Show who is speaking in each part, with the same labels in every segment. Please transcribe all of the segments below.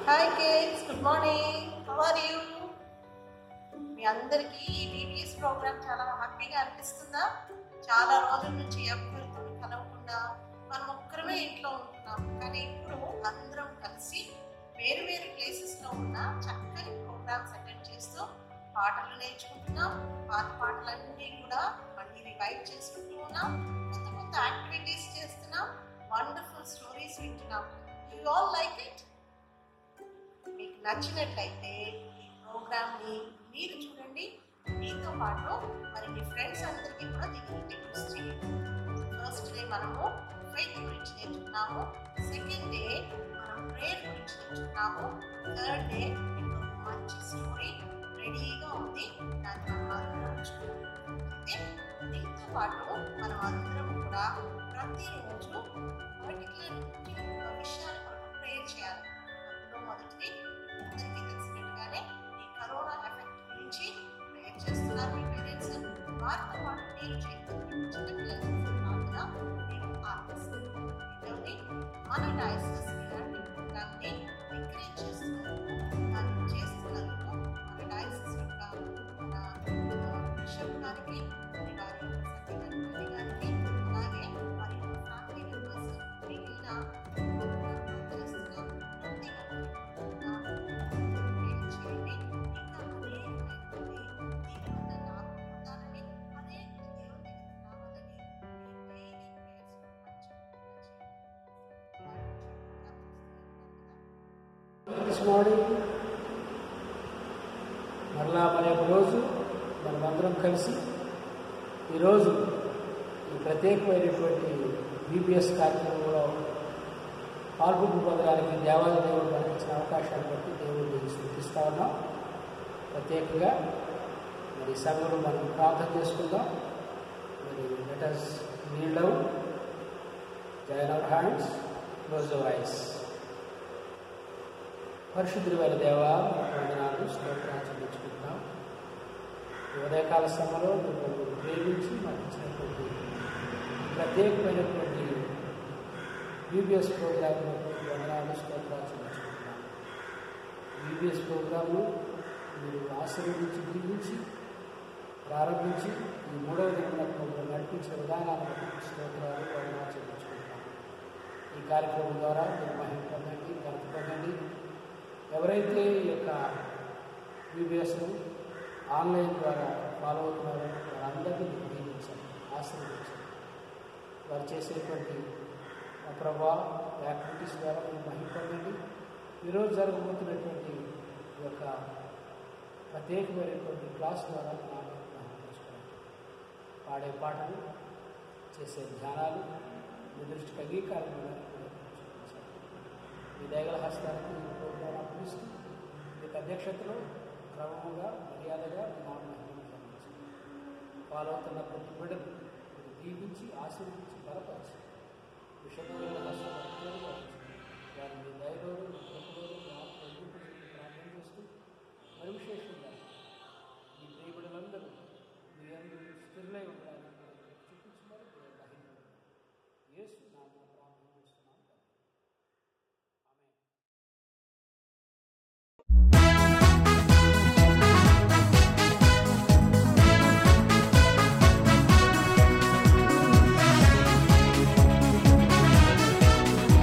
Speaker 1: Hi kids good morning how are you మీ అందరికీ ఈ డివిఎస్ ప్రోగ్రామ్ చాలా హ్యాపీగా అనిపిస్తుందా చాలా రోజుల నుంచి ఎవరితో కలవకుండా మనం ఒక్కరమే ఇంట్లో ఉంటున్నాం కానీ ఇప్పుడు అందరం కలిసి వేరు వేరు ప్లేసెస్లో ఉన్న చక్కని ప్రోగ్రామ్స్ అటెండ్ చేస్తూ పాటలు నేర్చుకుంటున్నాం పాత పాటలన్నీ కూడా మళ్ళీ రివైవ్ చేసుకుంటూ ఉన్నాం కొత్త కొత్త యాక్టివిటీస్ చేస్తున్నాం వండర్ఫుల్ స్టోరీస్ వింటున్నాం యూ ఆల్ లైక్ ఇట్ మీకు నచ్చినట్లయితే ఈ ప్రోగ్రామ్ని మీరు చూడండి మీతో పాటు మరి మీ ఫ్రెండ్స్ అందరికీ కూడా దీన్ని ఇంట్రడ్యూస్ చేయండి ఫస్ట్ డే మనము ఫెయిత్ గురించి నేర్చుకున్నాము సెకండ్ డే మనం ప్రేయర్ గురించి నేర్చుకున్నాము థర్డ్ డే మీకు ఒక మంచి స్టోరీ రెడీగా ఉంది దాన్ని మనం అందరం చూడాలి దీంతో పాటు మనం అందరం కూడా ప్రతిరోజు పర్టికులర్ విషయాల కొరకు ప్రేయర్ చేయాలి అందులో మొదటిది అందరికీ తెలిసినట్టుగానే ఈ కరోనా ఎఫెక్ట్ గురించి ప్రేయర్ చేస్తున్నారు మీ పేరెంట్స్ వారితో పాటు మీరు చేయగలిగిన చిన్న పిల్లలకి ప్రార్థన నేను ఆర్పిస్తాను రెండవది మన డయాసిస్ ఇలాంటి ప్రోగ్రామ్ని ఎంకరేజ్ చేస్తున్నందుకు దాన్ని చేస్తున్నందుకు మన డయాసిస్ యొక్క మన బిషప్ గారికి మరి వారి యొక్క సెక్రటరీ గారికి అలాగే వారి యొక్క ఫ్యామిలీ మెంబర్స్ మిగిలిన ప్రోగ్రామ్ చేస్తున్న ప్రతి ఒక్కరికి కూడా ప్రేయర్ చేయండి ఇంకా అనేకమైనటువంటి దీవెనలు నాకు పొందాలని అనేక దేవుని దగ్గర రావాలని మీ డైలీ ప్రేయర్స్
Speaker 2: దిస్ మార్నింగ్ మరలా మరి ఒక రోజు మనమందరం కలిసి ఈరోజు ఈ ప్రత్యేకమైనటువంటి బీపీఎస్ కార్యక్రమంలో పాల్గొని పొందడానికి దేవాలయ దేవుడు మనకి ఇచ్చిన అవకాశాన్ని బట్టి దేవుడిని స్థుతిస్తా ఉన్నాం ప్రత్యేకంగా మరి ఈ సమయంలో మనం ప్రార్థన చేసుకుందాం మరి let's kneel down join our hands close our eyes పరిశుద్ధులైన దేవ మీకు వందనాలు స్తోత్రాలు చెల్లించుకుంటున్నాం ఈ ఉదయకాల సమయంలో మిమ్మల్ని ప్రేమించి మాకు ఇచ్చినటువంటి ప్రత్యేకమైనటువంటి బీబీఎస్ ప్రోగ్రాంలో వందనాలు స్తోత్రాలు చెల్లించుకుంటున్నాం బీబీఎస్ ప్రోగ్రాంను మీరు ఆశీర్వదించి దీవించి ప్రారంభించి ఈ మూడవ దినంలో నడిపించిన విధానాలను బట్టి స్తోత్రాలు వందనాలు చెల్లించుకుంటున్నాం ఈ కార్యక్రమం ద్వారా మీరు మహిమ పొందండి ఘనత పొందండి ఎవరైతే ఈ యొక్క బీబీఎస్ను ఆన్లైన్ ద్వారా ఫాలో అవుతున్నారో వారందరినీ మీకు దీవించండి ఆశీర్వదించండి వారు చేసేటువంటి ఆ ప్రభా యాక్టివిటీస్ ద్వారా మీరు మహిమ పొందండి ఈరోజు జరగబోతున్నటువంటి ఈ యొక్క ప్రత్యేకమైనటువంటి క్లాస్ ద్వారా మహిమపరచుకోండి పాడే పాటలు చేసే ధ్యానాలు మీ దృష్టికి అంగీకారంగా చూపించండి మీ దయగల హస్తానికి ఈ ప్రోగ్రాం అర్పిస్తూ మీకు అధ్యక్షతలో క్రమముగా మర్యాదగా మీ నామహిమను గమనించండి ఫాలో అవుతున్న ప్రతి బిడ్డను మీరు దీవించి ఆశీర్వించి బలపరిచి విషయంలో హస్తం వారిని మీ దయలోను మీ కృపలోను మీ ఆత్మ ఎదుర్కొని ప్రార్థన చేస్తూ మరి విశేషంగా ఈ ప్రియబిడలందరూ మీ అందరూ స్థిరులై ఉండాలని చూపించున్నారు మహిమ యేసు నామ ప్రార్థన చేస్తున్నాను ఆమె
Speaker 3: Thank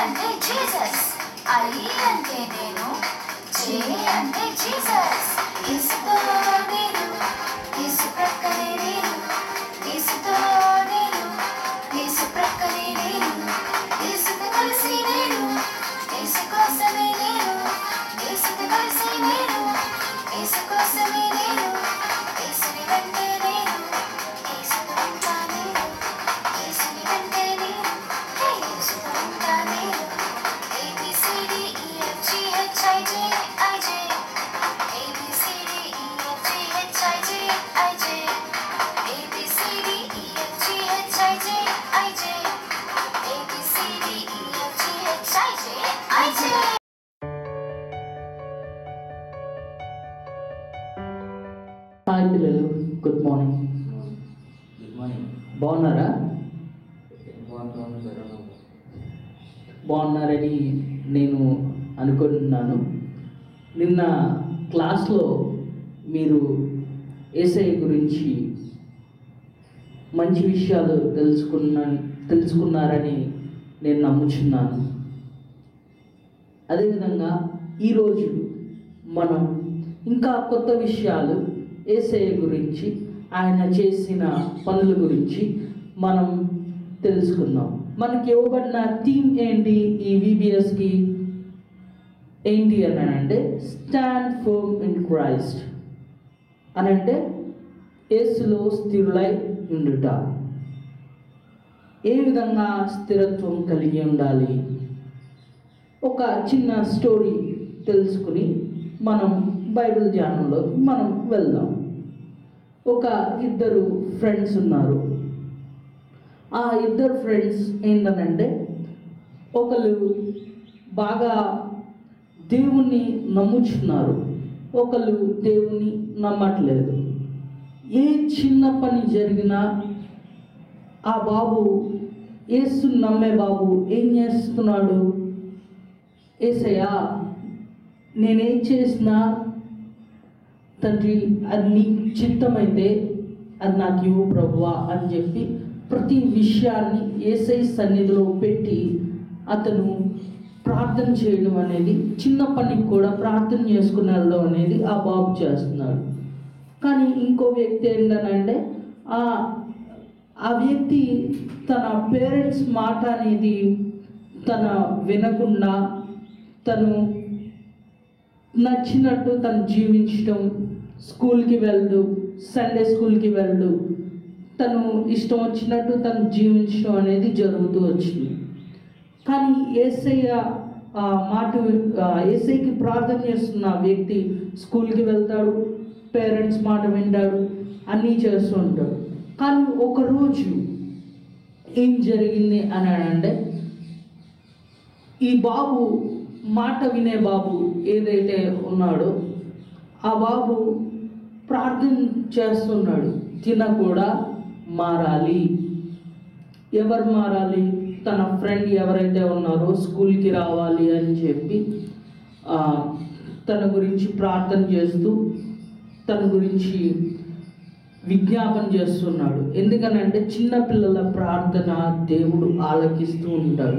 Speaker 3: అంటే జీసస్ ఐ అంటే నేను జే అంటే జీసస్ యేసుతో నేను యేసు ప్రక్కనే నేను యేసుతో నేను యేసు ప్రక్కనే నేను యేసుతో కలిసి నేను యేసు కోసమే నేను యేసుతో కలిసి నేను యేసు కోసమే నేను యేసుని వెంటే నేను యేసుతో ఉంటా నేను యేసుని వెంటే నేను హే యేసుతో ఉంటా నేను A B C D E F G H I J I J A B C D E F G H I J I J A B C D E F G H I J I J A B C D E F G H I J I J
Speaker 4: hi పిల్లలు good morning
Speaker 5: good morning
Speaker 4: బాగున్నారా
Speaker 5: బాగుంటుంది sir
Speaker 4: బాగున్నారని నేను అనుకుంటున్నాను నిన్న క్లాస్లో మీరు ఏసఐ గురించి మంచి విషయాలు తెలుసుకున్న తెలుసుకున్నారని నేను నమ్ముచున్నాను అదేవిధంగా ఈరోజు మనం ఇంకా కొత్త విషయాలు ఏసఐ గురించి ఆయన చేసిన పనుల గురించి మనం తెలుసుకుందాం మనకి ఇవ్వబడిన థీమ్ ఏంటి ఈ విబిఎస్కి ఏంటి అని అంటే స్టాండ్ ఫోమ్ ఇన్ క్రైస్ట్ అని అంటే యేసులో స్థిరులై ఉండుట ఏ విధంగా స్థిరత్వం కలిగి ఉండాలి ఒక చిన్న స్టోరీ తెలుసుకుని మనం బైబిల్ ధ్యానంలో మనం వెళ్దాం ఒక ఇద్దరు ఫ్రెండ్స్ ఉన్నారు ఆ ఇద్దరు ఫ్రెండ్స్ ఏంటంటే ఒకళ్ళు బాగా దేవుణ్ణి నమ్ముచున్నారు ఒకళ్ళు దేవుణ్ణి నమ్మట్లేదు ఏ చిన్న పని జరిగినా ఆ బాబు యేసు నమ్మే బాబు ఏం చేస్తున్నాడు ఏసయ్యా నేనేం చేసినా తండ్రి అది నీ చిత్తమైతే అది నాకు ఇవ్వు ప్రభువా అని చెప్పి ప్రతి విషయాన్ని ఏసై సన్నిధిలో పెట్టి అతను ప్రార్థన చేయడం అనేది చిన్న పనికి కూడా ప్రార్థన చేసుకుని వెళ్ళడం అనేది ఆ బాబు చేస్తున్నాడు కానీ ఇంకో వ్యక్తి ఏంటనంటే ఆ ఆ వ్యక్తి తన పేరెంట్స్ మాట అనేది తన వినకుండా తను నచ్చినట్టు తను జీవించడం స్కూల్కి వెళ్ళు సండే స్కూల్కి వెళ్ళు తను ఇష్టం వచ్చినట్టు తను జీవించడం అనేది జరుగుతూ వచ్చింది కానీ ఏసయ్య ఆ మాట ఆ ఏసైకి ప్రార్థన చేస్తున్న ఆ వ్యక్తి స్కూల్కి వెళ్తాడు పేరెంట్స్ మాట వింటాడు అన్నీ చేస్తూ ఉంటాడు కానీ ఒకరోజు ఏం జరిగింది అని అంటే ఈ బాబు మాట వినే బాబు ఏదైతే ఉన్నాడో ఆ బాబు ప్రార్థన చేస్తున్నాడు తిన కూడా మారాలి ఎవరు మారాలి తన ఫ్రెండ్ ఎవరైతే ఉన్నారో స్కూల్కి రావాలి అని చెప్పి ఆ, తన గురించి ప్రార్థన చేస్తూ తన గురించి విజ్ఞాపన చేస్తున్నాడు ఎందుకనంటే చిన్నపిల్లల ప్రార్థన దేవుడు ఆలకిస్తూ ఉంటాడు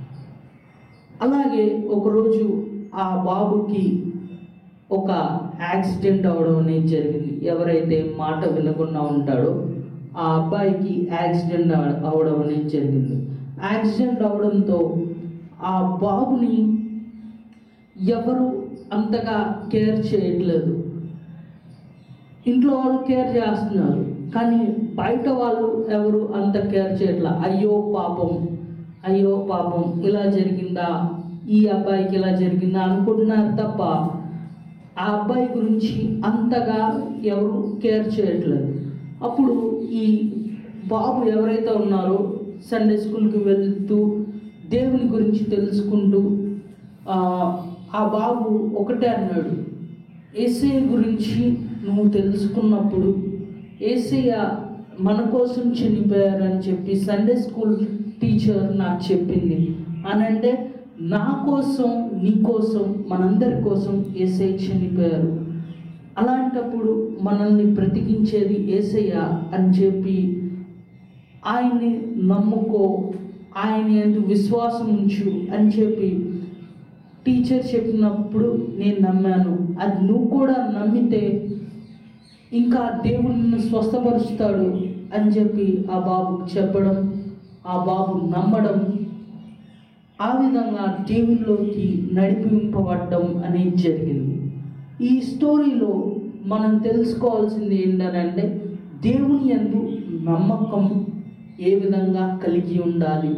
Speaker 4: అలాగే ఒకరోజు ఆ బాబుకి ఒక యాక్సిడెంట్ అవడం అనేది జరిగింది ఎవరైతే మాట వినకుండా ఉంటాడో ఆ అబ్బాయికి యాక్సిడెంట్ అవ- అవడం అనేది జరిగింది యాక్సిడెంట్ అవడంతో ఆ బాబుని ఎవరు అంతగా కేర్ చేయట్లేదు ఇంట్లో వాళ్ళు కేర్ చేస్తున్నారు కానీ బయట వాళ్ళు ఎవరు అంత కేర్ చేయట్లా అయ్యో పాపం అయ్యో పాపం ఇలా జరిగిందా ఈ అబ్బాయికి ఇలా జరిగిందా అనుకుంటున్నారు తప్ప ఆ అబ్బాయి గురించి అంతగా ఎవరు కేర్ చేయట్లేదు అప్పుడు ఈ బాబు ఎవరైతే ఉన్నారో సండే స్కూల్కి వెళ్తూ దేవుని గురించి తెలుసుకుంటూ ఆ, ఆ బాబు ఒకటే అన్నాడు ఏసయ్య గురించి నువ్వు తెలుసుకున్నప్పుడు ఏసయ్య మన కోసం చనిపోయారని చెప్పి సండే స్కూల్ టీచర్ నాకు చెప్పింది అని అంటే నా కోసం నీ కోసం మనందరి కోసం ఏసయ్య చనిపోయారు అలాంటప్పుడు మనల్ని బ్రతికించేది ఏసయ్య అని చెప్పి ఆయన్ని నమ్ముకో ఆయన ఎందు విశ్వాసం ఉంచు అని చెప్పి టీచర్ చెప్పినప్పుడు నేను నమ్మాను అది నువ్వు కూడా నమ్మితే ఇంకా దేవుడు నిన్ను స్వస్థపరుస్తాడు అని చెప్పి ఆ బాబుకు చెప్పడం ఆ బాబు నమ్మడం ఆ విధంగా దేవుల్లోకి నడిపింపబడడం అనేది జరిగింది ఈ స్టోరీలో మనం తెలుసుకోవాల్సింది ఏంటంటే దేవుని యందు నమ్మకం ఏ విధంగా కలిగి ఉండాలి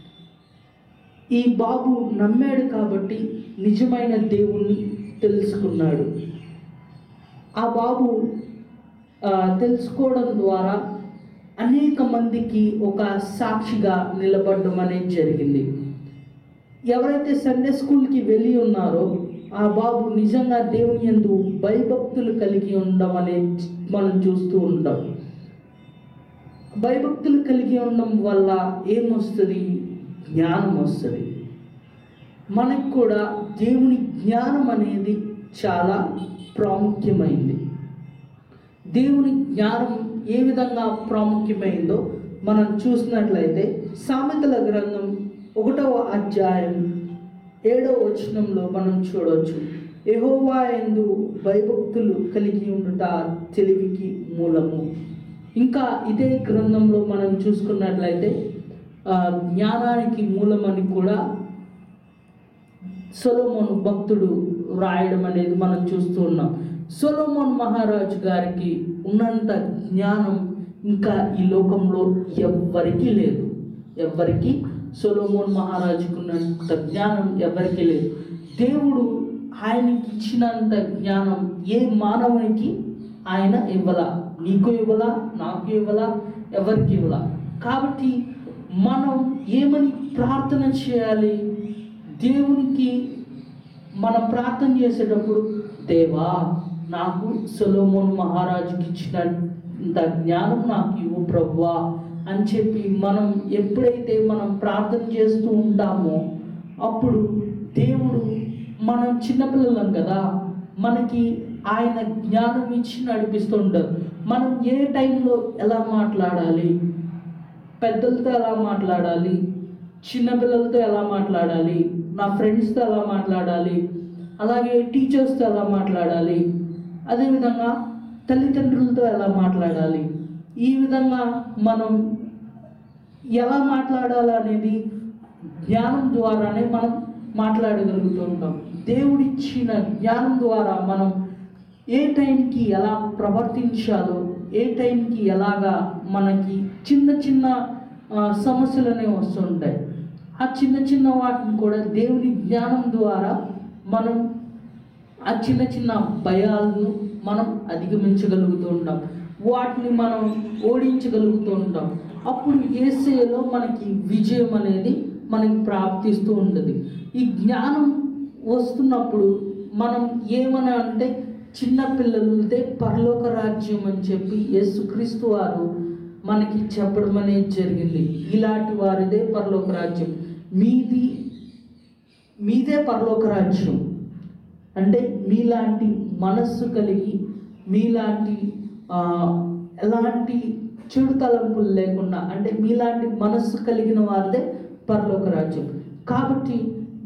Speaker 4: ఈ బాబు నమ్మాడు కాబట్టి నిజమైన దేవుణ్ణి తెలుసుకున్నాడు ఆ బాబు ఆ, తెలుసుకోవడం ద్వారా అనేక మందికి ఒక సాక్షిగా నిలబడడం అనేది జరిగింది ఎవరైతే సండే స్కూల్కి వెళ్ళి ఉన్నారో ఆ బాబు నిజంగా దేవుని యందు భయభక్తులు కలిగి ఉండడం అనేది మనం చూస్తూ ఉంటాం భయభక్తులు కలిగి ఉండడం వల్ల ఏమొస్తుంది జ్ఞానం వస్తుంది మనకు కూడా దేవుని జ్ఞానం అనేది చాలా ప్రాముఖ్యమైంది దేవుని జ్ఞానం ఏ విధంగా ప్రాముఖ్యమైందో మనం చూసినట్లయితే సామెతల గ్రంథం ఒకటవ అధ్యాయం ఏడవ వచనంలో మనం చూడవచ్చు యెహోవా యందు భయభక్తులు కలిగి ఉండుట తెలివికి మూలము ఇంకా ఇదే గ్రంథంలో మనం చూసుకున్నట్లయితే ఆ, జ్ఞానానికి మూలమని కూడా సొలోమోన్ భక్తుడు రాయడం అనేది మనం చూస్తూ ఉన్నాం సొలోమోన్ మహారాజు గారికి ఉన్నంత జ్ఞానం ఇంకా ఈ లోకంలో ఎవ్వరికీ లేదు ఎవ్వరికి సొలోమోన్ మహారాజుకు ఉన్నంత జ్ఞానం ఎవరికీ లేదు దేవుడు ఆయనకి ఇచ్చినంత జ్ఞానం ఏ మానవునికి ఆయన ఇవ్వలా నీకు ఇవ్వలా నాకు ఇవ్వలా ఎవరికి ఇవ్వలా కాబట్టి మనం ఏమని ప్రార్థన చేయాలి దేవునికి మనం ప్రార్థన చేసేటప్పుడు దేవా నాకు సొలోమోన్ మహారాజుకి ఇచ్చినంత జ్ఞానం నాకు ఇవ్వు ప్రభువా అని చెప్పి మనం ఎప్పుడైతే మనం ప్రార్థన చేస్తూ ఉంటామో అప్పుడు దేవుడు మనం చిన్నపిల్లలం కదా మనకి ఆయన జ్ఞానం ఇచ్చి నడిపిస్తుంటారు మనం ఏ టైంలో ఎలా మాట్లాడాలి పెద్దలతో ఎలా మాట్లాడాలి చిన్నపిల్లలతో ఎలా మాట్లాడాలి నా ఫ్రెండ్స్తో ఎలా మాట్లాడాలి అలాగే టీచర్స్తో ఎలా మాట్లాడాలి అదేవిధంగా తల్లిదండ్రులతో ఎలా మాట్లాడాలి ఈ విధంగా మనం ఎలా మాట్లాడాలి అనేది జ్ఞానం ద్వారానే మనం మాట్లాడగలుగుతూ ఉంటాం దేవుడిచ్చిన జ్ఞానం ద్వారా మనం ఏ టైంకి ఎలా ప్రవర్తించాలో ఏ టైంకి ఎలాగా మనకి చిన్న చిన్న ఆ, సమస్యలు అనేవి వస్తుంటాయి ఆ చిన్న చిన్న వాటిని కూడా దేవుని జ్ఞానం ద్వారా మనం ఆ చిన్న చిన్న భయాలను మనం అధిగమించగలుగుతూ ఉంటాం వాటిని మనం ఓడించగలుగుతూ ఉంటాం అప్పుడు ఏసేలో మనకి విజయం అనేది మనకి ప్రాప్తిస్తూ ఉంటుంది ఈ జ్ఞానం వస్తున్నప్పుడు మనం ఏమని అంటే చిన్న పిల్లలదే పరలోక రాజ్యం అని చెప్పి యేసుక్రీస్తు వారు మనకి చెప్పడం అనేది జరిగింది ఇలాంటి వారిదే పరలోక రాజ్యం మీది మీదే పరలోక రాజ్యం అంటే మీలాంటి మనస్సు కలిగి మీలాంటి ఆ, ఎలాంటి చెడు తలంపులు లేకుండా అంటే మీలాంటి మనస్సు కలిగిన వారిదే పరలోక రాజ్యం కాబట్టి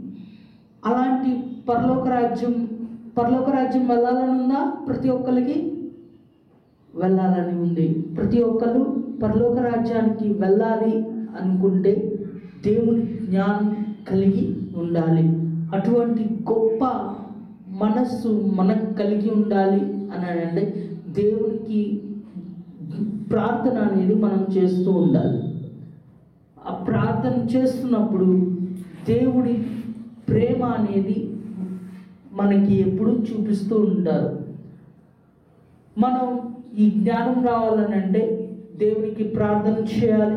Speaker 4: అలాంటి పరలోక రాజ్యం పరలోక రాజ్యం వెళ్ళాలని ఉందా ప్రతి ఒక్కరికి వెళ్ళాలని ఉంది ప్రతి ఒక్కరు పరలోక రాజ్యానికి వెళ్ళాలి అనుకుంటే దేవుని జ్ఞానం కలిగి ఉండాలి అటువంటి గొప్ప మనస్సు మనకు కలిగి ఉండాలి అని అంటే దేవునికి ప్రార్థన అనేది మనం చేస్తూ ఉండాలి ఆ ప్రార్థన చేస్తున్నప్పుడు దేవుడి ప్రేమ అనేది మనకి ఎప్పుడూ చూపిస్తూ ఉంటారు మనం ఈ జ్ఞానం రావాలని అంటే దేవునికి ప్రార్థన చేయాలి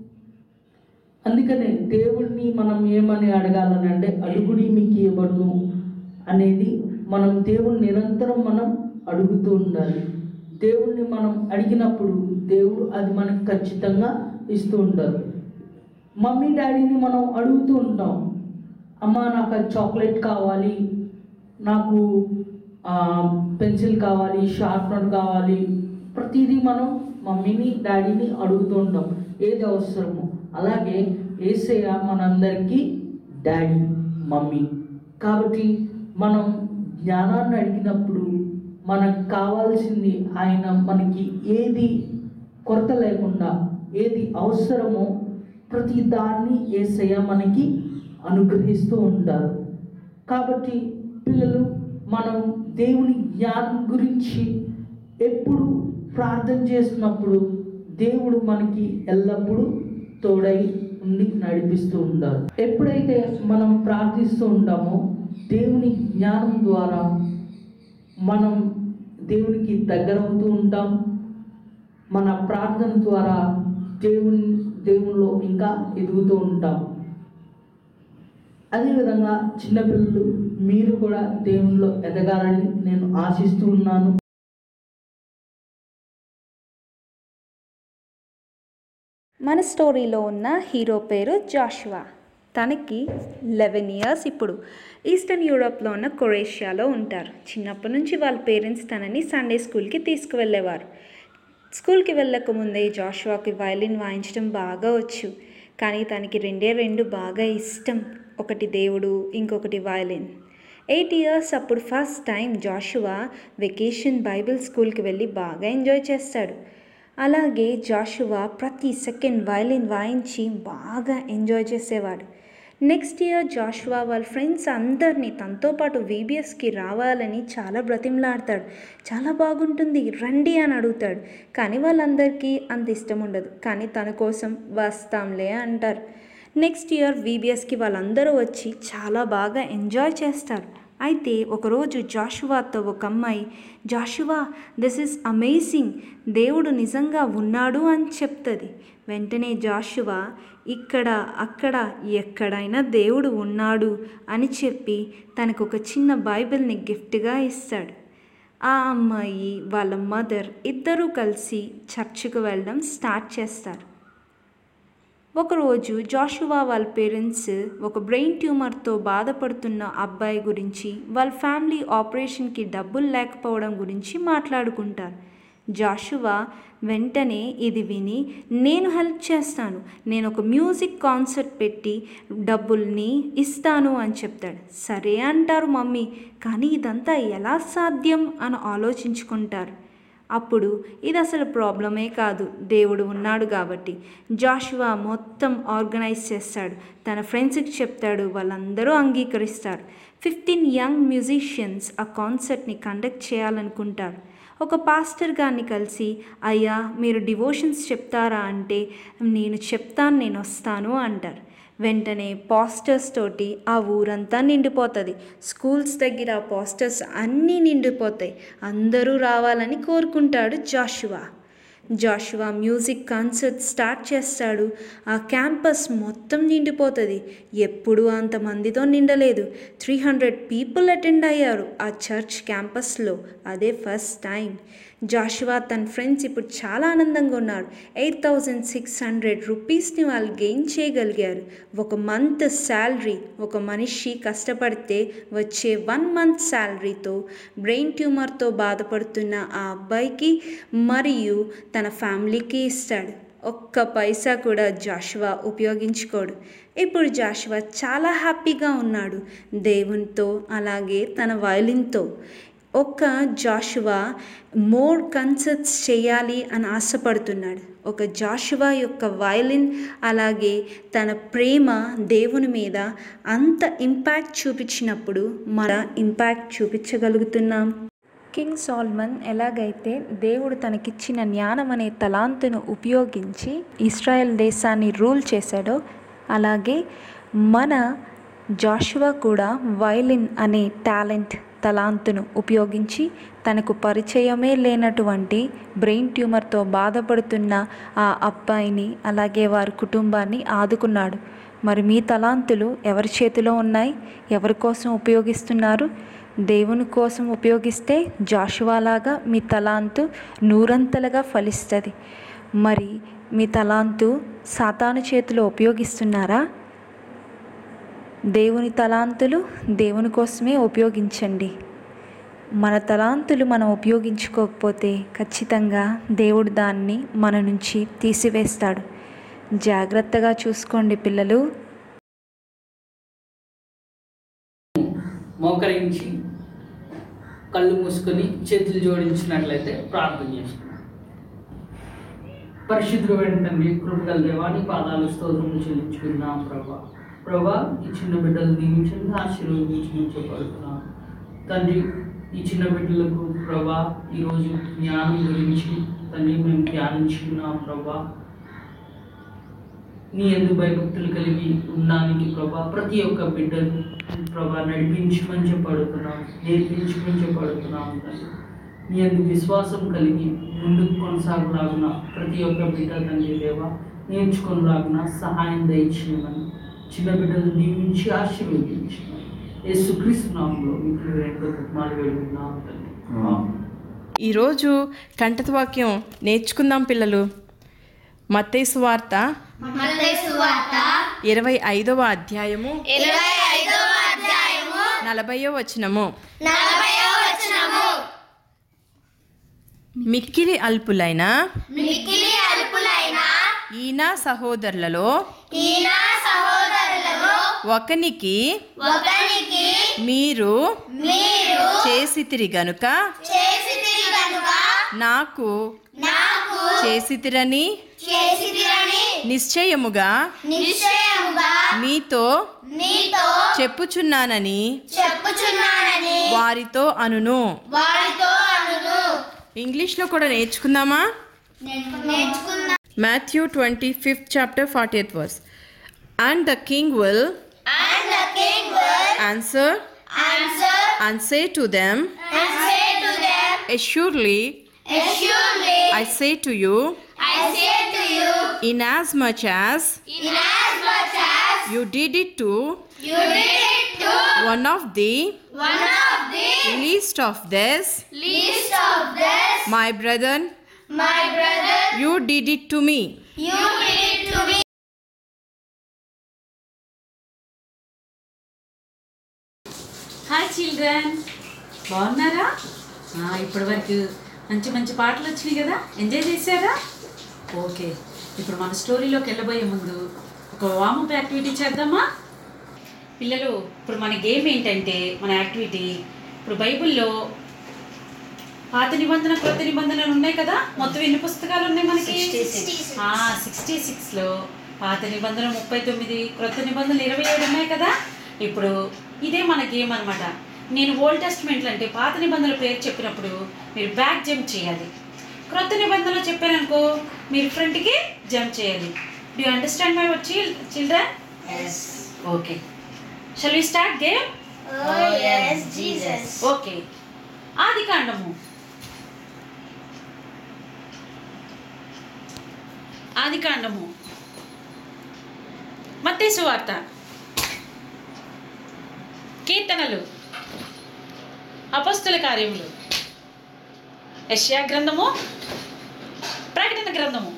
Speaker 4: అందుకనే దేవుడిని మనం ఏమని అడగాలని అంటే అడుగుడి మీకు ఇవ్వబడును అనేది మనం దేవుని నిరంతరం మనం అడుగుతూ ఉండాలి దేవుణ్ణి మనం అడిగినప్పుడు దేవుడు అది మనకు ఖచ్చితంగా ఇస్తూ ఉంటారు మమ్మీ డాడీని మనం అడుగుతూ ఉంటాం అమ్మ నాకు అది చాక్లెట్ కావాలి నాకు ఆ, పెన్సిల్ కావాలి షార్ప్నర్ కావాలి ప్రతిదీ మనం మమ్మీని డాడీని అడుగుతూ ఉంటాం ఏది అవసరమో అలాగే ఏసయ్య మనందరికీ డాడీ మమ్మీ కాబట్టి మనం జ్ఞానాన్ని అడిగినప్పుడు మనకు కావాల్సింది ఆయన మనకి ఏది కొరత లేకుండా ఏది అవసరమో ప్రతి దాన్ని ఏసయ్య మనకి అనుగ్రహిస్తూ ఉంటారు కాబట్టి పిల్లలు మనం దేవుని జ్ఞానం గురించి ఎప్పుడు ప్రార్థన చేసినప్పుడు దేవుడు మనకి ఎల్లప్పుడూ తోడై ఉండి నడిపిస్తూ ఉంటారు ఎప్పుడైతే మనం ప్రార్థిస్తూ ఉంటామో దేవుని జ్ఞానం ద్వారా మనం దేవునికి దగ్గరవుతూ ఉంటాం మన ప్రార్థన ద్వారా దేవుని దేవునిలో ఇంకా ఎదుగుతూ ఉంటాం అదేవిధంగా చిన్నపిల్లలు మీరు కూడా దేవునిలో ఎదగాలని నేను ఆశిస్తూ ఉన్నాను
Speaker 6: మన స్టోరీలో ఉన్న హీరో పేరు జాషువా తనకి లెవెన్ ఇయర్స్ ఇప్పుడు ఈస్టర్న్ యూరోప్లో ఉన్న కొరేషియాలో ఉంటారు చిన్నప్పటి నుంచి వాళ్ళ పేరెంట్స్ తనని సండే స్కూల్కి తీసుకువెళ్ళేవారు స్కూల్కి వెళ్ళక ముందే జాషువాకి వయలిన్ వాయించడం బాగా వచ్చు కానీ తనకి రెండే రెండు బాగా ఇష్టం ఒకటి దేవుడు ఇంకొకటి వయలిన్ ఎయిట్ ఇయర్స్ అప్పుడు first time Joshua vacation Bible స్కూల్కి వెళ్ళి బాగా ఎంజాయ్ చేస్తాడు అలాగే జాషువా ప్రతి సెకండ్ వయలిన్ వాయించి బాగా ఎంజాయ్ చేసేవాడు నెక్స్ట్ ఇయర్ జాషువా వాళ్ళ ఫ్రెండ్స్ అందరినీ తనతో పాటు వీబీఎస్కి రావాలని చాలా బ్రతిమలాడతాడు చాలా బాగుంటుంది రండి అని అడుగుతాడు కానీ వాళ్ళందరికీ అంత ఇష్టం ఉండదు కానీ తన కోసం వస్తాంలే అంటారు నెక్స్ట్ ఇయర్ వీబీఎస్కి వాళ్ళందరూ వచ్చి చాలా బాగా ఎంజాయ్ చేస్తారు అయితే ఒకరోజు జాషువాతో ఒక అమ్మాయి జాషువా దిస్ ఇస్ అమేజింగ్ దేవుడు నిజంగా ఉన్నాడు అని చెప్తుంది వెంటనే జాషువా ఇక్కడ అక్కడ ఎక్కడైనా దేవుడు ఉన్నాడు అని చెప్పి తనకు ఒక చిన్న బైబిల్ని గిఫ్ట్గా ఇస్తాడు ఆ అమ్మాయి వాళ్ళ మదర్ ఇద్దరూ కలిసి చర్చికి వెళ్ళడం స్టార్ట్ చేస్తారు ఒకరోజు జాషువా వాళ్ళ పేరెంట్స్ ఒక బ్రెయిన్ ట్యూమర్తో బాధపడుతున్న అబ్బాయి గురించి వాళ్ళ ఫ్యామిలీ ఆపరేషన్కి డబ్బులు లేకపోవడం గురించి మాట్లాడుకుంటారు జాషువా వెంటనే ఇది విని నేను హెల్ప్ చేస్తాను నేను ఒక మ్యూజిక్ కాన్సర్ట్ పెట్టి డబ్బుల్ని ఇస్తాను అని చెప్తాడు సరే అంటారు మమ్మీ కానీ ఇదంతా ఎలా సాధ్యం అని ఆలోచించుకుంటారు అప్పుడు ఇది అసలు ప్రాబ్లమే కాదు దేవుడు ఉన్నాడు కాబట్టి జాషువా మొత్తం ఆర్గనైజ్ చేస్తాడు తన ఫ్రెండ్స్కి చెప్తాడు వాళ్ళందరూ అంగీకరిస్తారు ఫిఫ్టీన్ యంగ్ మ్యూజిషియన్స్ ఆ కాన్సర్ట్ని కండక్ట్ చేయాలనుకుంటారు ఒక పాస్టర్ గారిని కలిసి అయ్యా మీరు డివోషన్స్ చెప్తారా అంటే నేను చెప్తాను నేను వస్తాను అంటారు వెంటనే పోస్టర్స్ తోటి ఆ ఊరంతా నిండిపోతుంది స్కూల్స్ దగ్గర ఆ పోస్టర్స్ అన్నీ నిండిపోతాయి అందరూ రావాలని కోరుకుంటాడు Joshua Joshua music concert start చేస్తాడు ఆ క్యాంపస్ మొత్తం నిండిపోతుంది ఎప్పుడూ అంతమందితో నిండలేదు త్రీ హండ్రెడ్ పీపుల్ అటెండ్ అయ్యారు ఆ చర్చ్ క్యాంపస్లో అదే ఫస్ట్ టైం జాషువా తన ఫ్రెండ్స్ ఇప్పుడు చాలా ఆనందంగా ఉన్నారు ఎయిట్ థౌజండ్ సిక్స్ హండ్రెడ్ రూపీస్ని వాళ్ళు గెయిన్ చేయగలిగారు ఒక మంత్ శాలరీ ఒక మనిషి కష్టపడితే వచ్చే వన్ మంత్ శాలరీతో బ్రెయిన్ ట్యూమర్తో బాధపడుతున్న ఆ అబ్బాయికి మరియు తన ఫ్యామిలీకి ఇస్తాడు ఒక్క పైసా కూడా జాషువా ఉపయోగించుకోడు ఇప్పుడు జాషువా చాలా హ్యాపీగా ఉన్నాడు దేవునితో అలాగే తన వయలిన్తో ఒక జాషువా మోర్ కన్సర్ట్స్ చేయాలి అని ఆశపడుతున్నాడు ఒక జాషువా యొక్క వయలిన్ అలాగే తన ప్రేమ దేవుని మీద అంత ఇంపాక్ట్ చూపించినప్పుడు మన ఇంపాక్ట్ చూపించగలుగుతున్నాం కింగ్ సాల్మన్ ఎలాగైతే దేవుడు తనకిచ్చిన జ్ఞానం అనే తలాంతును ఉపయోగించి ఇస్రాయెల్ దేశాన్ని రూల్ చేశాడో అలాగే మన జాషువా కూడా వయలిన్ అనే టాలెంట్ తలాంతును ఉపయోగించి తనకు పరిచయమే లేనటువంటి బ్రెయిన్ ట్యూమర్తో బాధపడుతున్న ఆ అబ్బాయిని అలాగే వారి కుటుంబాన్ని ఆదుకున్నాడు మరి మీ తలాంతులు ఎవరి చేతిలో ఉన్నాయి ఎవరి కోసం ఉపయోగిస్తున్నారు దేవుని కోసం ఉపయోగిస్తే జాషువాలాగా మీ తలాంతు నూరంతలుగా ఫలిస్తుంది మరి మీ తలాంతు సాతాను చేతిలో ఉపయోగిస్తున్నారా దేవుని తలాంతులు దేవుని కోసమే ఉపయోగించండి మన తలాంతులు మనం ఉపయోగించుకోకపోతే ఖచ్చితంగా దేవుడు దాన్ని మన నుంచి తీసివేస్తాడు జాగ్రత్తగా చూసుకోండి పిల్లలు
Speaker 4: మోకరించి కళ్ళు మూసుకొని చేతులు జోడించినట్లయితే ప్రార్థన చేస్తున్నాం పరిశుద్ధుడైన తండ్రి కృపగల దేవాని పాదాలు స్తోత్రములు చెల్లించుకున్నాం ప్రభా ప్రభా ఈ చిన్న బిడ్డలు దీవించండి ఆశీర్వదించబడుతున్నాం తండ్రి ఈ చిన్న బిడ్డలకు ప్రభా ఈరోజు జ్ఞానం గురించి తండ్రి మేము ధ్యానించుకున్నాం ప్రభా నీ ఎందు భయభక్తులు కలిగి ఉన్నానికి ప్రభా ప్రతి ఒక్క బిడ్డను ప్రభా నడిపించమని చెప్పడుతున్నాం నేర్పించమని చెప్పడుతున్నాం తండ్రి నీ ఎందు విశ్వాసం కలిగి ముందుకు కొనసాగలాగున ప్రతి ఒక్క బిడ్డ తండ్రి దేవా నేర్చుకునేలాగున సహాయం దయచేయమని చిన్న బిడ్డలు దీవించి ఆశీర్వదించమని యేసుక్రీస్తు నామంలో మీకు రెండు కుటుంబాలు వేడుకున్నాం తండ్రి ఆమేన్.
Speaker 7: ఈరోజు కంఠత వాక్యం నేర్చుకుందాం పిల్లలు మత్తేసు వార్త ఇరవై ఐదవ అధ్యాయము నలభయో వచనము మిక్కిలి అల్పులైన
Speaker 3: మిక్కిలి అల్పులైన
Speaker 7: ఈనా సహోదరులలో
Speaker 3: ఈనా సహోదరులలో
Speaker 7: ఒకనికి
Speaker 3: ఒకనికి
Speaker 7: మీరు
Speaker 3: మీరు
Speaker 7: చేసితిరి గనుక
Speaker 3: చేసితిరి గనుక
Speaker 7: నాకు
Speaker 3: నాకు
Speaker 7: చేసితిరని
Speaker 3: చేసితిరని
Speaker 7: నిశ్చయముగా
Speaker 3: నిశ్చయముగా
Speaker 7: మీతో
Speaker 3: మీతో
Speaker 7: చెప్పుచున్నానని
Speaker 3: చెప్పుచున్నానని
Speaker 7: వారితో అనును
Speaker 3: వారితో అనును
Speaker 7: ఇంగ్లీష్లో కూడా నేర్చుకుందామా
Speaker 3: నేర్చుకున్నా
Speaker 7: Matthew twenty fifth chapter forty eighth verse and the king will
Speaker 3: and the king will
Speaker 7: answer
Speaker 3: answer
Speaker 7: and say to them
Speaker 3: and say to them
Speaker 7: ఎష్యూర్లీ
Speaker 3: assuredly
Speaker 7: I say to you
Speaker 3: I say to you
Speaker 7: in as much as
Speaker 3: inasmuch as
Speaker 7: you did it to
Speaker 3: you did it to
Speaker 7: one of the
Speaker 3: one of the
Speaker 7: least of దెస్
Speaker 3: least of this
Speaker 7: my brother
Speaker 3: my brother
Speaker 7: you did it to me
Speaker 3: you did it to me
Speaker 8: hi children బాగున్నారా ఆ, ఇప్పటి వరకు మంచి మంచి పాటలు వచ్చినాయి కదా enjoy చేశారా ఓకే ఇప్పుడు మన స్టోరీలోకి వెళ్ళబోయే ముందు ఒక వామప్ యాక్టివిటీ చేద్దామా పిల్లలు ఇప్పుడు మన గేమ్ ఏంటంటే మన యాక్టివిటీ ఇప్పుడు బైబిల్లో పాత నిబంధన క్రొత్త నిబంధనలు ఉన్నాయి కదా మొత్తం ఎన్ని పుస్తకాలు ఉన్నాయి మనకి సిక్స్టీ సిక్స్లో పాత నిబంధన ముప్పై తొమ్మిది క్రొత్త నిబంధనలు ఇరవై ఏడు ఉన్నాయి కదా ఇప్పుడు ఇదే మన గేమ్ అనమాట నేను ఓల్డ్ టెస్ట్మెంట్లు అంటే పాత నిబంధనల పేరు చెప్పినప్పుడు మీరు బ్యాక్ జంప్ చేయాలి క్రొత్త నిబంధనలు చెప్పాననుకో మీరు ఫ్రంట్కి జంప్ చేయాలి డూ అండర్స్టాండ్ మై వర్ చిల్ children okay shall we start game
Speaker 3: oh yes Jesus
Speaker 8: okay ఆది కాండము ఆది కాండము మత్తేసు వార్త కీర్తనలు అపస్తుల కార్యములు యష్యా గ్రంథము ప్రకటన గ్రంథము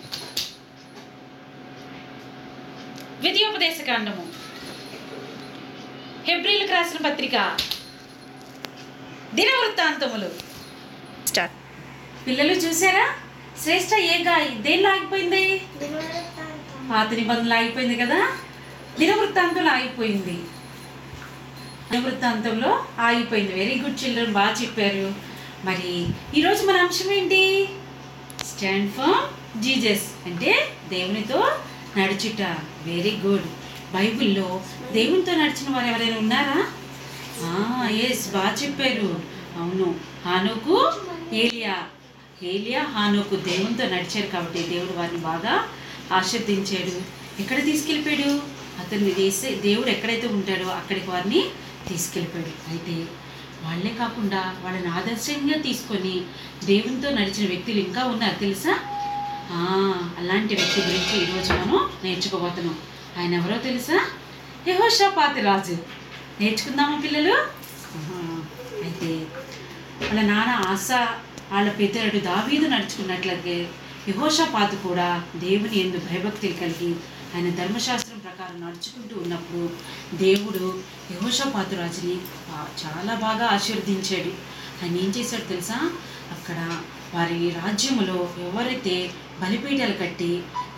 Speaker 8: ద్వితీయోపదేశ కాండము హెబ్రిల్కి రాసిన పత్రిక దినవృత్తాంతములు
Speaker 7: స్టార్ట్
Speaker 8: పిల్లలు చూసారా శ్రేష్ట ఏ గాయ దేనిలో ఆగిపోయింది పాత నిబంధనలు ఆగిపోయింది కదా దినవృత్తాంతంలో ఆగిపోయింది దినవృత్తాంతంలో ఆగిపోయింది వెరీ గుడ్ చిల్డ్రన్ బాగా చెప్పారు మరి ఈరోజు మన అంశం ఏంటి స్టాండ్ ఫర్ జీజస్ అంటే దేవునితో నడుచుట వెరీ గుడ్ బైబిల్లో దేవునితో నడిచిన వారు ఎవరైనా ఉన్నారా ఎస్ బాగా చెప్పారు అవును హానుకు ఏలియా ఏలియా హానుకు దేవునితో నడిచారు కాబట్టి దేవుడు వారిని బాగా ఆశీర్దించాడు ఎక్కడ తీసుకెళ్ళిపోయాడు అతన్ని వేసే దేవుడు ఎక్కడైతే ఉంటాడో అక్కడికి వారిని తీసుకెళ్ళిపోయాడు అయితే వాళ్ళే కాకుండా వాళ్ళని ఆదర్శంగా తీసుకొని దేవునితో నడిచిన వ్యక్తులు ఇంకా ఉన్నారు తెలుసా ఆ, అలాంటి వ్యక్తి గురించి ఈరోజు మనం నేర్చుకోబోతున్నాం ఆయన ఎవరో తెలుసా యహోషాపాతి రాజు నేర్చుకుందామా పిల్లలు ఆహా, అయితే వాళ్ళ నాన్న ఆశ వాళ్ళ పితరుడు దావీదు నడుచుకున్నట్లయితే యహోషాపాతు కూడా దేవుని ఎందు భయభక్తులు కలిగి ఆయన ధర్మశాస్త్రం ప్రకారం నడుచుకుంటూ ఉన్నప్పుడు దేవుడు యహోషాపాతు రాజుని బా- చాలా బాగా ఆశీర్వదించాడు ఆయన ఏం చేశాడు తెలుసా అక్కడ వారి రాజ్యములో ఎవరైతే బలిపీఠాలు కట్టి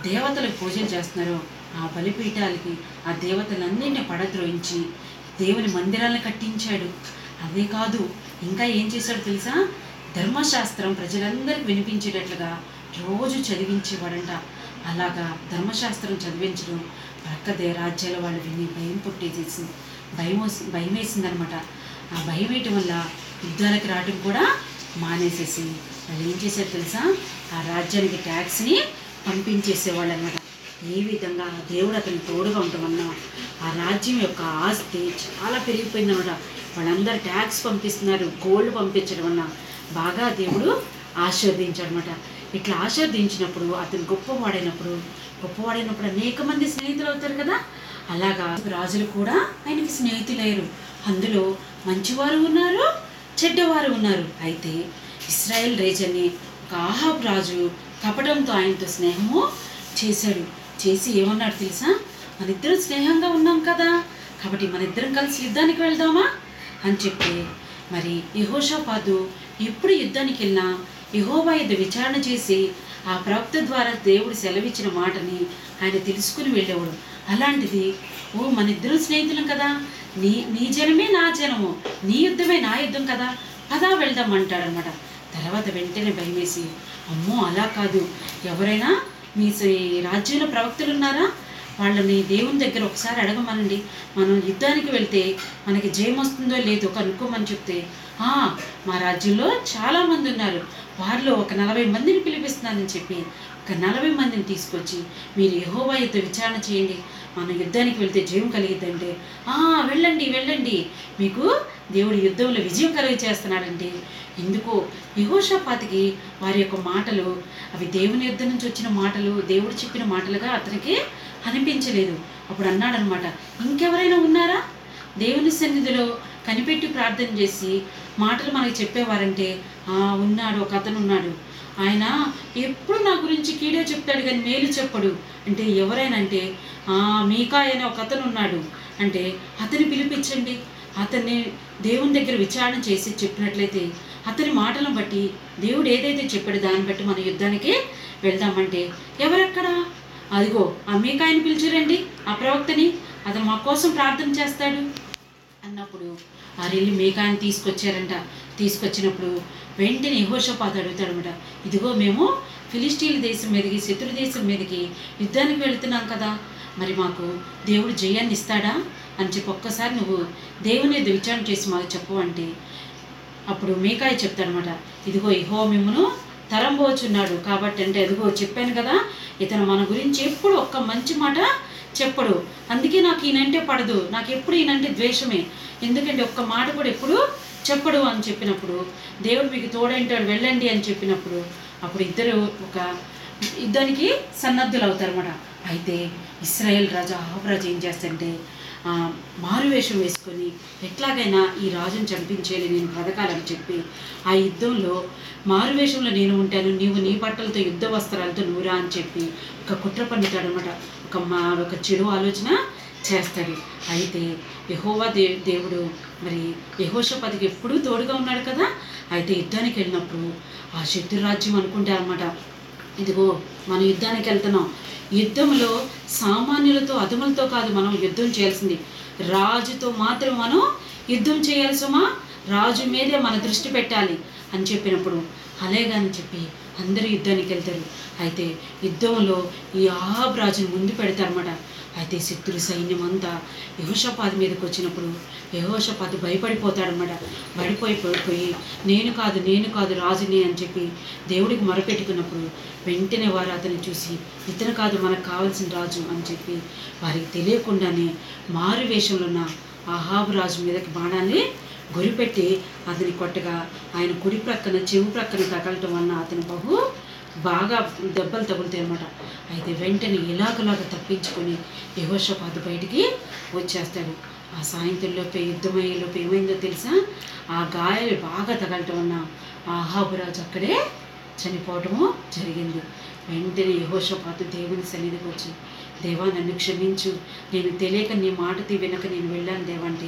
Speaker 8: దేవతలకు పూజలు చేస్తున్నారో ఆ బలిపీఠాలకి ఆ దేవతలన్నింటినీ పడద్రోయించి దేవుని మందిరాలను కట్టించాడు అదే కాదు ఇంకా ఏం చేశాడు తెలుసా ధర్మశాస్త్రం ప్రజలందరికీ వినిపించేటట్లుగా రోజు చదివించేవాడంట అలాగా ధర్మశాస్త్రం చదివించడం ప్రక్క దే రాజ్యాల వాళ్ళు విని భయం పుట్టేసేసి భయం వస్- భయం వేసిందనమాట ఆ భయం వేయటం వల్ల యుద్ధాలకు రావడం కూడా మానేసేసి వాళ్ళు ఏం చేశారు తెలుసా ఆ రాజ్యానికి ట్యాక్స్ని పంపించేసేవాళ్ళు అనమాట ఏ విధంగా దేవుడు అతని తోడుగా ఉండటం వలన ఆ రాజ్యం యొక్క ఆస్తి చాలా పెరిగిపోయిందన్నమాట వాళ్ళందరూ ట్యాక్స్ పంపిస్తున్నారు గోల్డ్ పంపించడం వలన బాగా దేవుడు ఆశీర్వదించాడనమాట ఇట్లా ఆశీర్వదించినప్పుడు అతను గొప్పవాడైనప్పుడు గొప్పవాడైనప్పుడు అనేక మంది స్నేహితులు అవుతారు కదా అలాగా రాజులు కూడా ఆయనకి స్నేహితులయ్యారు అందులో మంచివారు ఉన్నారు చెడ్డవారు ఉన్నారు అయితే ఇస్రాయెల్ రేజన్ని ఒక ఆహాబ్ రాజు కపటంతో ఆయనతో స్నేహము చేశాడు చేసి ఏమన్నాడు తెలుసా మన ఇద్దరం స్నేహంగా ఉన్నాం కదా కాబట్టి మన ఇద్దరం కలిసి యుద్ధానికి వెళ్దామా అని చెప్పి మరి యహోషాపాదు ఎప్పుడు యుద్ధానికి వెళ్ళినా యహోవా యుద్ధ విచారణ చేసి ఆ ప్రవక్త ద్వారా దేవుడు సెలవిచ్చిన మాటని ఆయన తెలుసుకుని వెళ్ళేవాడు అలాంటిది ఓ మన ఇద్దరం స్నేహితులం కదా నీ నీ జనమే నా జనము నీ యుద్ధమే నా యుద్ధం కదా పదా వెళ్దాం అంటాడనమాట తర్వాత వెంటనే భయమేసి అమ్మో అలా కాదు ఎవరైనా మీ స- రాజ్యంలో ప్రవక్తలు ఉన్నారా వాళ్ళని దేవుని దగ్గర ఒకసారి అడగమనండి మనం యుద్ధానికి వెళ్తే మనకి జయం వస్తుందో లేదో కనుక్కోమని చెప్తే "ఆ, మా రాజ్యంలో చాలామంది ఉన్నారు వారిలో ఒక నలభై మందిని పిలిపిస్తున్నానని చెప్పి ఒక నలభై మందిని తీసుకొచ్చి మీరు యహోవా యుద్ధ విచారణ చేయండి మనం యుద్ధానికి వెళ్తే జయం కలిగిద్దంటే "ఆ, వెళ్ళండి వెళ్ళండి మీకు దేవుడు యుద్ధంలో విజయం కలిగి చేస్తున్నాడంటే ఎందుకో యహోషాపాతికి వారి యొక్క మాటలు అవి దేవుని యుద్ధం నుంచి వచ్చిన మాటలు దేవుడు చెప్పిన మాటలుగా అతనికి అనిపించలేదు అప్పుడు అన్నాడనమాట ఇంకెవరైనా ఉన్నారా దేవుని సన్నిధిలో కనిపెట్టి ప్రార్థన చేసి మాటలు మనకి చెప్పేవారంటే "ఆ, ఉన్నాడు ఒక అతను ఉన్నాడు ఆయన ఎప్పుడు నా గురించి కీడే చెప్తాడు కానీ మేలు చెప్పడు అంటే ఎవరైనా అంటే "ఆ, మీకాయ్ అనే ఒక అతను ఉన్నాడు అంటే అతన్ని పిలిపించండి అతన్ని దేవుని దగ్గర విచారణ చేసి చెప్పినట్లయితే అతని మాటలను బట్టి దేవుడు ఏదైతే చెప్పాడో దాన్ని బట్టి మన యుద్ధానికి వెళ్దామంటే ఎవరెక్కడా అదిగో ఆ మీకాయని పిలిచిరండి ఆ ప్రవక్తని అతను మా కోసం ప్రార్థన చేస్తాడు అన్నప్పుడు ఆ వెళ్ళి మేకాయని తీసుకొచ్చారంట తీసుకొచ్చినప్పుడు వెంటనే యెహోషాపాతు అడుగుతాడనమాట ఇదిగో మేము ఫిలిస్టీన్ల దేశం మీదకి శత్రు దేశం మీదకి యుద్ధానికి వెళ్తున్నాం కదా మరి మాకు దేవుడు జయాన్ని ఇస్తాడా అని చెప్పి ఒక్కసారి నువ్వు దేవుని మీద విచారణ చేసి మాకు చెప్పు అంటే అప్పుడు మీకాయ చెప్తాడనమాట ఇదిగో ఇహో మిమ్మను తరంబోచున్నాడు కాబట్టి అంటే అదిగో చెప్పాను కదా ఇతను మన గురించి ఎప్పుడు ఒక్క మంచి మాట చెప్పడు అందుకే నాకు ఈయనంటే పడదు నాకు ఎప్పుడు ఈయనంటే ద్వేషమే ఎందుకంటే ఒక్క మాట కూడా ఎప్పుడు చెప్పడు అని చెప్పినప్పుడు దేవుడు మీకు తోడంటాడు వెళ్ళండి అని చెప్పినప్పుడు అప్పుడు ఇద్దరు ఒక యుద్ధానికి సన్నద్ధులు అవుతారన్నమాట అయితే ఇస్రాయేల్ రాజు ఆహాబ్ రాజు ఏం చేస్తాడంటే ఆ, మారువేషం వేసుకొని ఎట్లాగైనా ఈ రాజును చంపించేయాలి నేను బ్రతకాలని చెప్పి ఆ యుద్ధంలో మారువేషంలో నేను ఉంటాను నీవు నీ బట్టలతో యుద్ధ వస్త్రాలతో నూరా అని చెప్పి ఒక కుట్ర పన్నుతాడు అనమాట ఒక మా ఒక చెడు ఆలోచన చేస్తాడు అయితే యహోవా దే దేవుడు మరి యహోషపతికి ఎప్పుడూ తోడుగా ఉన్నాడు కదా అయితే యుద్ధానికి వెళ్ళినప్పుడు ఆ శత్రు రాజ్యం అనుకుంటారన్నమాట ఇదిగో మనం యుద్ధానికి వెళ్తున్నాం యుద్ధంలో సామాన్యులతో అదుములతో కాదు మనం యుద్ధం చేయాల్సింది రాజుతో మాత్రం మనం యుద్ధం చేయాల్సమా రాజు మీదే మన దృష్టి పెట్టాలి అని చెప్పినప్పుడు అలాగని చెప్పి అందరూ యుద్ధానికి వెళ్తారు అయితే యుద్ధంలో ఈ ఆహాబ్ రాజుని ముందు పెడతారన్నమాట అయితే శత్రు సైన్యం అంతా యహోషపాతి మీదకి వచ్చినప్పుడు యహోషపాతి భయపడిపోతాడనమాట పడిపోయి పోయి నేను కాదు నేను కాదు రాజుని అని చెప్పి దేవుడికి మొరపెట్టుకున్నప్పుడు వెంటనే వారు అతన్ని చూసి ఇతను కాదు మనకు కావాల్సిన రాజు అని చెప్పి వారికి తెలియకుండానే మారు వేషంలో ఉన్న ఆహాబు రాజు మీదకి బాణాన్ని గురిపెట్టి అతని కొట్టగా ఆయన కుడి ప్రక్కన చెవు ప్రక్కన తగలటం వలన అతని బహు బాగా దెబ్బలు తగులుతాయి అనమాట అయితే వెంటనే ఇలాగలాగా తప్పించుకొని యహోషపాదు బయటికి వచ్చేస్తాడు ఆ సాయంత్రంలోపే యుద్ధమయ్యేలోపు ఏమైందో తెలుసా ఆ గాయాలు బాగా తగలటం వలన ఆ ఆహాబురాజు అక్కడే చనిపోవటము జరిగింది వెంటనే యహోషపాతు దేవుని సన్నిధికి వచ్చి దేవా నన్ను క్షమించు నేను తెలియక నీ మాట తీ వెనక నేను వెళ్ళాను దేవా అంటే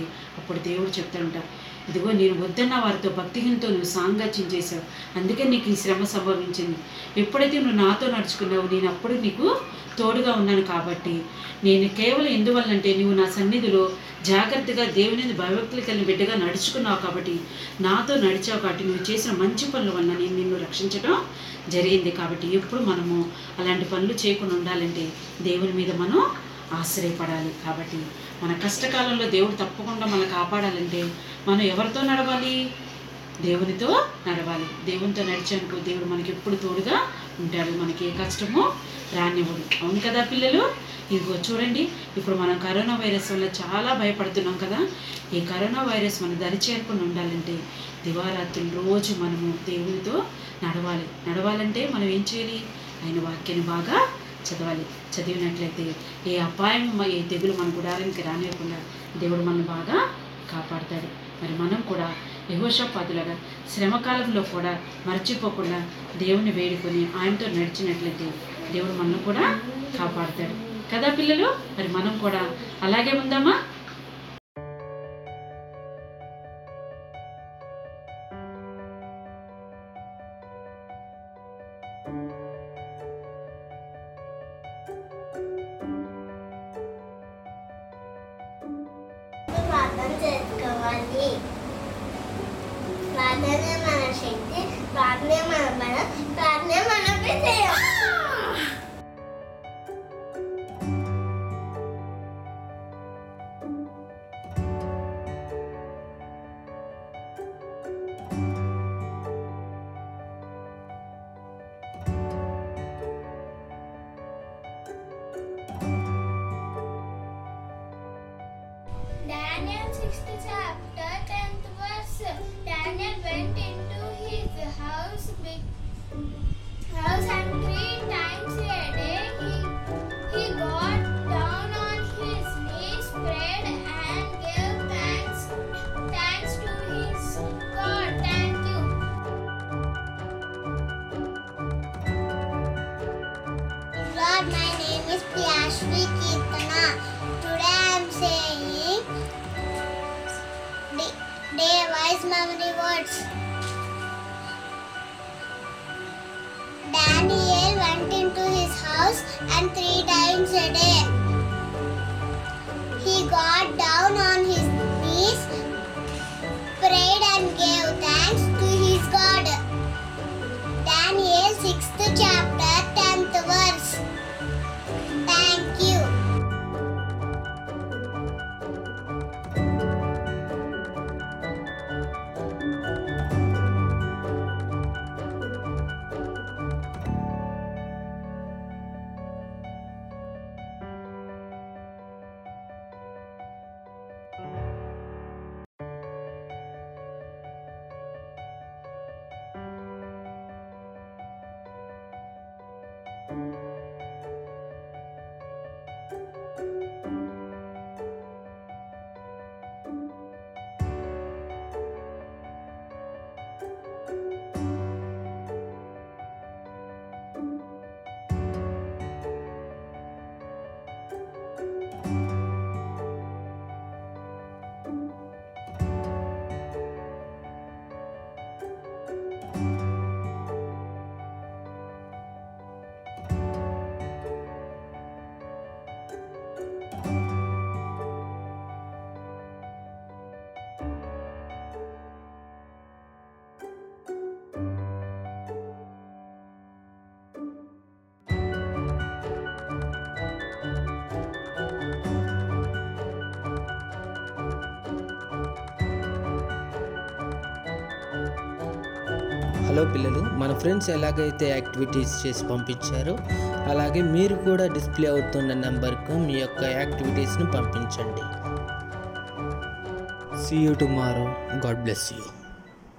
Speaker 8: అప్పుడు దేవుడు చెప్తాడంట ఇదిగో నేను వద్దన్న వారితో భక్తిహీనతో నువ్వు సాంగత్యం చేశావు అందుకే నీకు ఈ శ్రమ సంభవించింది ఎప్పుడైతే నువ్వు నాతో నడుచుకున్నావు నేను అప్పుడు నీకు తోడుగా ఉన్నాను కాబట్టి నేను కేవలం ఎందువల్లంటే నువ్వు నా సన్నిధిలో జాగ్రత్తగా దేవుని మీద భయభక్తులు కలిగిన బిడ్డగా నడుచుకున్నావు కాబట్టి నాతో నడిచావు కాబట్టి నువ్వు చేసిన మంచి పనుల వల్ల నేను నిన్ను రక్షించడం జరిగింది కాబట్టి ఎప్పుడు మనము అలాంటి పనులు చేయకుండా ఉండాలంటే దేవుని మీద మనం ఆశ్రయపడాలి కాబట్టి మన కష్టకాలంలో దేవుడు తప్పకుండా మనం కాపాడాలంటే మనం ఎవరితో నడవాలి దేవునితో నడవాలి దేవునితో నడిచానుకో దేవుడు మనకి ఎప్పుడు తోడుగా ఉంటాడు మనకి ఏ కష్టమో రానివ్వడు అవును కదా పిల్లలు ఇదిగో చూడండి ఇప్పుడు మనం కరోనా వైరస్ వల్ల చాలా భయపడుతున్నాం కదా ఈ కరోనా వైరస్ మన దరి చేరకుండా ఉండాలంటే దివారాత్రులు రోజు మనము దేవునితో నడవాలి నడవాలంటే మనం ఏం చేయాలి ఆయన వాక్యాన్ని బాగా చదవాలి చదివినట్లయితే ఏ అపాయం మ- ఏ తెగులు మన గుడారానికి రానివ్వకుండా దేవుడు మనల్ని బాగా కాపాడతాడు మరి మనం కూడా యహోషపాదులుగా శ్రమకాలంలో కూడా మర్చిపోకుండా దేవుని వేడుకొని ఆయనతో నడిచినట్లయితే దేవుడు మనల్ని కూడా కాపాడతాడు కదా పిల్లలు మరి మనం కూడా అలాగే ఉందామా
Speaker 9: ప్రార్థన చేసుకోవాలి ప్రార్థన మన శక్తి ప్రార్థన మన బలం ప్రార్థన మన విజయం Daniel 6th chapter 10th verse. Daniel went into his house, big house and three times a day he, he got down on his knees, prayed and gave thanks, thanks to his God. Thank you. Lord, my name is Priyashvi Kirtana. Today I am saying day, day wise memory words. Daniel went into his house and three times a day he got down on his knees, prayed and gave thanks to his God. Daniel 6th chapter 10th verse. Thank you.
Speaker 10: Hello పిల్లలు మన friends ఎలాగైతే activities చేసి పంపించారో అలాగే మీరు కూడా display అవుతున్న నెంబర్కు మీ యొక్క యాక్టివిటీస్ను పంపించండి see you tomorrow God bless you